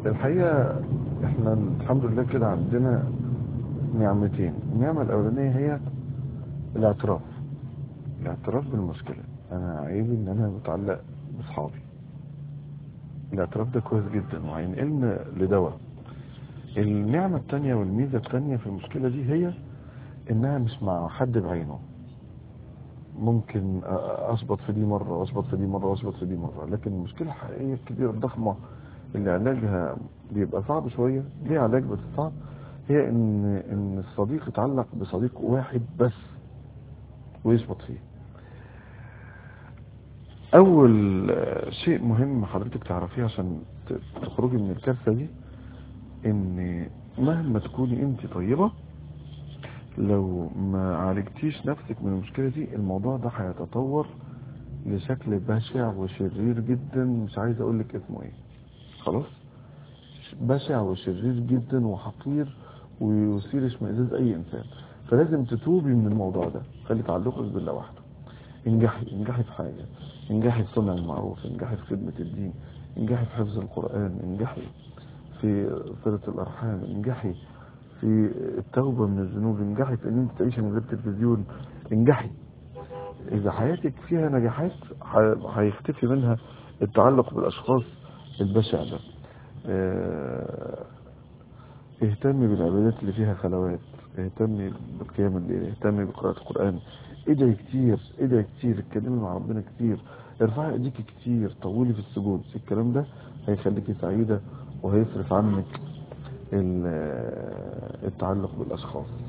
الحقيقة احنا الحمد لله كده عندنا نعمتين النعمة الأولانية هي الاعتراف الاعتراف بالمشكلة أنا عيبي إن أنا متعلق بأصحابي الاعتراف ده كويس جدا وهينقلنا لدواء النعمة التانية والميزة التانية في المشكلة دي هي إنها مش مع حد بعينه ممكن أصبط في دي مرة وأصبط في دي مرة وأصبط في دي مرة لكن المشكلة الحقيقية الكبيرة الضخمة اللي علاجها بيبقى صعب شوية ليه علاج بس صعب هي ان ان الصديق يتعلق بصديق واحد بس ويثبت فيه اول شيء مهم حضرتك تعرفيه عشان تخرجي من الكارثة دي ان مهما تكوني انت طيبة لو ما عالجتيش نفسك من المشكلة دي الموضوع ده هيتطور لشكل بشع وشرير جدا مش عايز اقول لك اسمه ايه خلاص بشع وشرير جدا وحقير ويثير اشمئزاز اي انسان فلازم تتوبي من الموضوع ده خلي تعلقك بالله وحده انجحي انجحي في حاجة انجحي في صنع المعروف انجحي في خدمة الدين انجحي في حفظ القرآن انجحي في صلة الارحام انجحي في التوبة من الذنوب انجحي في ان انت تعيشي من غير تلفزيون انجحي اذا حياتك فيها نجاحات هيختفي منها التعلق بالاشخاص البشع ده اه اهتمي بالعبادات اللي فيها خلوات اهتمي بالقيام الليل اهتمي بقراءة القرآن ادعي كتير ادعي كتير اتكلمي مع ربنا كتير ارفعي ايديك كتير طولي في السجود الكلام ده هيخليكي سعيدة وهيصرف عنك التعلق بالاشخاص